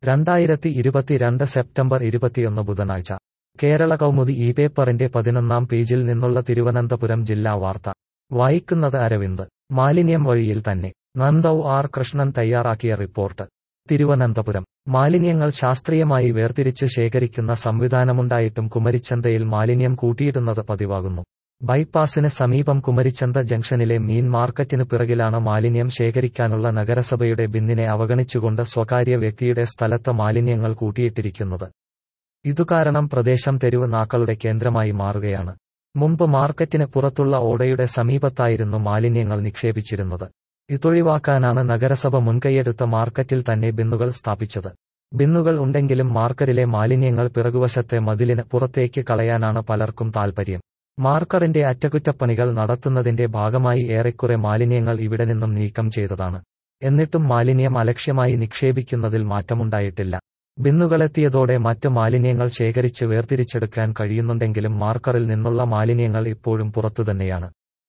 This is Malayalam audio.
രണ്ടായിരത്തി ഇരുപത്തിരണ്ട് സെപ്റ്റംബർ ഇരുപത്തിയൊന്ന് ബുധനാഴ്ച കേരള കൗമുദി ഈ പേപ്പറിന്റെ പതിനൊന്നാം പേജിൽ നിന്നുള്ള തിരുവനന്തപുരം ജില്ലാ വാർത്ത വായിക്കുന്നത് അരവിന്ദ് മാലിന്യം വഴിയിൽ തന്നെ നന്ദൌ ആർ കൃഷ്ണൻ തയ്യാറാക്കിയ റിപ്പോർട്ട് തിരുവനന്തപുരം മാലിന്യങ്ങൾ ശാസ്ത്രീയമായി വേർതിരിച്ച് ശേഖരിക്കുന്ന സംവിധാനമുണ്ടായിട്ടും കുമരിച്ചന്തയിൽ മാലിന്യം കൂട്ടിയിടുന്നത് പതിവാകുന്നു ബൈപ്പാസിന് സമീപം കുമരിച്ചന്ത ജംഗ്ഷനിലെ മീൻ മാർക്കറ്റിനു പിറകിലാണ് മാലിന്യം ശേഖരിക്കാനുള്ള നഗരസഭയുടെ ബിന്നിനെ അവഗണിച്ചുകൊണ്ട് സ്വകാര്യ വ്യക്തിയുടെ സ്ഥലത്ത് മാലിന്യങ്ങൾ കൂട്ടിയിട്ടിരിക്കുന്നത് ഇതുകാരണം പ്രദേശം തെരുവ് നാക്കളുടെ കേന്ദ്രമായി മാറുകയാണ് മുമ്പ് മാർക്കറ്റിന് പുറത്തുള്ള ഓടയുടെ സമീപത്തായിരുന്നു മാലിന്യങ്ങൾ നിക്ഷേപിച്ചിരുന്നത് ഇതൊഴിവാക്കാനാണ് നഗരസഭ മുൻകൈയെടുത്ത മാർക്കറ്റിൽ തന്നെ ബിന്നുകൾ സ്ഥാപിച്ചത് ബിന്നുകൾ ഉണ്ടെങ്കിലും മാർക്കറിലെ മാലിന്യങ്ങൾ പിറകുവശത്തെ മതിലിന് പുറത്തേക്ക് കളയാനാണ് പലർക്കും താൽപര്യം മാർക്കറിന്റെ അറ്റകുറ്റപ്പണികൾ നടത്തുന്നതിന്റെ ഭാഗമായി ഏറെക്കുറെ മാലിന്യങ്ങൾ ഇവിടെ നിന്നും നീക്കം ചെയ്തതാണ് എന്നിട്ടും മാലിന്യം അലക്ഷ്യമായി നിക്ഷേപിക്കുന്നതിൽ മാറ്റമുണ്ടായിട്ടില്ല ബിന്നുകളെത്തിയതോടെ മറ്റ് മാലിന്യങ്ങൾ ശേഖരിച്ച് വേർതിരിച്ചെടുക്കാൻ കഴിയുന്നുണ്ടെങ്കിലും മാർക്കറിൽ നിന്നുള്ള മാലിന്യങ്ങൾ ഇപ്പോഴും പുറത്തുതന്നെയാണ്